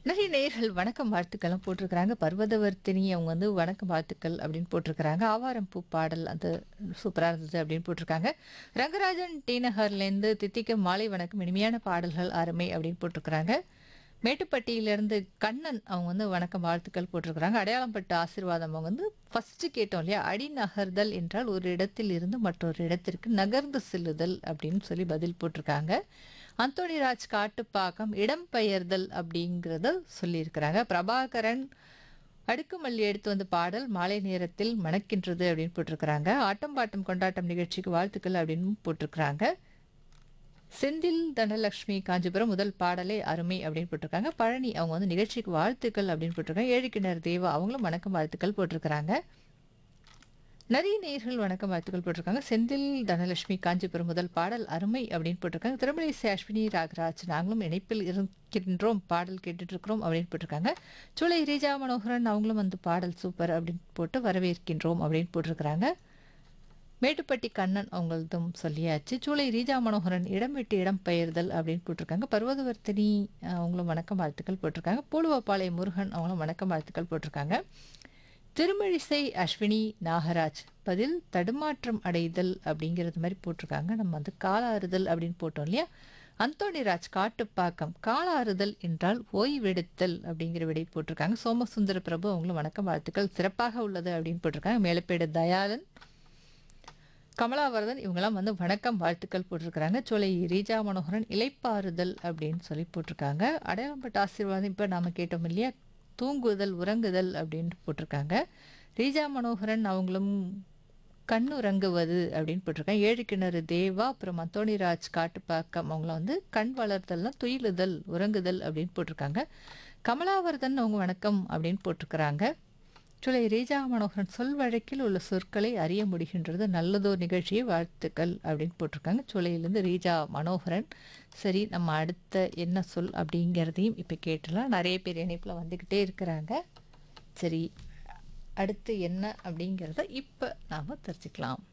நிறைய நேயர்கள் வணக்கம் வாழ்த்துக்கள்லாம் போட்டிருக்கிறாங்க பர்வதவர்த்தினி அவங்க வந்து வணக்கம் வாழ்த்துக்கள் அப்படின்னு போட்டிருக்கிறாங்க ஆவாரம் பூ பாடல் அந்த சூப்பராக இருந்தது அப்படின்னு போட்டிருக்காங்க ரங்கராஜன் டி நகர்லேருந்து தித்திக்க மாலை வணக்கம் இனிமையான பாடல்கள் அருமை அப்படின்னு போட்டிருக்கிறாங்க மேட்டுப்பட்டியிலேருந்து கண்ணன் அவங்க வந்து வணக்கம் வாழ்த்துக்கள் போட்டிருக்கிறாங்க அடையாளம்பட்டு ஆசீர்வாதம் அவங்க வந்து ஃபஸ்ட்டு கேட்டோம் இல்லையா அடி நகர்தல் என்றால் ஒரு இடத்தில் இருந்து மற்றொரு இடத்திற்கு நகர்ந்து செல்லுதல் அப்படின்னு சொல்லி பதில் போட்டிருக்காங்க அந்தோணிராஜ் காட்டுப்பாக்கம் இடம்பெயர்தல் அப்படிங்கிறத சொல்லியிருக்கிறாங்க பிரபாகரன் அடுக்குமல்லி எடுத்து வந்த பாடல் மாலை நேரத்தில் மணக்கின்றது அப்படின்னு போட்டிருக்கிறாங்க ஆட்டம் பாட்டம் கொண்டாட்டம் நிகழ்ச்சிக்கு வாழ்த்துக்கள் அப்படின்னு போட்டிருக்கிறாங்க செந்தில் தனலட்சுமி காஞ்சிபுரம் முதல் பாடலே அருமை அப்படின்னு போட்டிருக்காங்க பழனி அவங்க வந்து நிகழ்ச்சிக்கு வாழ்த்துக்கள் அப்படின்னு போட்டிருக்காங்க ஏழிக்கிணர் தேவா அவங்களும் வணக்கம் வாழ்த்துக்கள் போட்டிருக்கிறாங்க நிறைய நேயர்கள் வணக்கம் வாழ்த்துக்கள் போட்டிருக்காங்க செந்தில் தனலட்சுமி காஞ்சிபுரம் முதல் பாடல் அருமை அப்படின்னு போட்டிருக்காங்க திருமலை அஸ்வினி ராகராஜ் நாங்களும் இணைப்பில் இருக்கின்றோம் பாடல் கேட்டுட்டு இருக்கிறோம் அப்படின்னு போட்டிருக்காங்க சூளை ரீஜா மனோகரன் அவங்களும் வந்து பாடல் சூப்பர் அப்படின்னு போட்டு வரவேற்கின்றோம் அப்படின்னு போட்டிருக்கிறாங்க மேட்டுப்பட்டி கண்ணன் அவங்களதும் சொல்லியாச்சு சூளை ரீஜா மனோகரன் இடம் விட்டு இடம் பெயர்தல் அப்படின்னு போட்டிருக்காங்க பர்வதவர்த்தினி அவங்களும் வணக்கம் வாழ்த்துக்கள் போட்டிருக்காங்க பூலுவப்பாளைய முருகன் அவங்களும் வணக்கம் வாழ்த்துக்கள் போட்டிருக்காங்க திருமழிசை அஸ்வினி நாகராஜ் பதில் தடுமாற்றம் அடைதல் அப்படிங்கிறது மாதிரி போட்டிருக்காங்க நம்ம வந்து காலாறுதல் அப்படின்னு போட்டோம் இல்லையா அந்தோணிராஜ் காட்டுப்பாக்கம் காலாறுதல் என்றால் ஓய்வெடுத்தல் அப்படிங்கிற விடை போட்டிருக்காங்க சோமசுந்தர பிரபு அவங்களும் வணக்கம் வாழ்த்துக்கள் சிறப்பாக உள்ளது அப்படின்னு போட்டிருக்காங்க மேலப்பேடு தயாளன் கமலாவரதன் இவங்கெல்லாம் வந்து வணக்கம் வாழ்த்துக்கள் போட்டிருக்கிறாங்க சோலை ரீஜா மனோகரன் இலைப்பாறுதல் அப்படின்னு சொல்லி போட்டிருக்காங்க அடையாளம்பட்ட ஆசீர்வாதம் இப்போ நாம கேட்டோம் இல்லையா தூங்குதல் உறங்குதல் அப்படின்னு போட்டிருக்காங்க ரீஜா மனோகரன் அவங்களும் கண்ணுறங்குவது அப்படின்னு போட்டிருக்காங்க ஏழு கிணறு தேவா அப்புறம் அந்தோணிராஜ் காட்டுப்பாக்கம் அவங்கள வந்து கண் வளர்தல்லாம் துயிலுதல் உறங்குதல் அப்படின்னு போட்டிருக்காங்க கமலாவர்தன் அவங்க வணக்கம் அப்படின்னு போட்டிருக்கிறாங்க சுலை ரீஜா மனோகரன் சொல் வழக்கில் உள்ள சொற்களை அறிய முடிகின்றது நல்லதோ நிகழ்ச்சியை வாழ்த்துக்கள் அப்படின்னு போட்டிருக்காங்க சுலையிலேருந்து ரீஜா மனோகரன் சரி நம்ம அடுத்த என்ன சொல் அப்படிங்கிறதையும் இப்போ கேட்டலாம் நிறைய பேர் இணைப்பில் வந்துக்கிட்டே இருக்கிறாங்க சரி அடுத்து என்ன அப்படிங்கிறத இப்போ நாம் தெரிஞ்சுக்கலாம்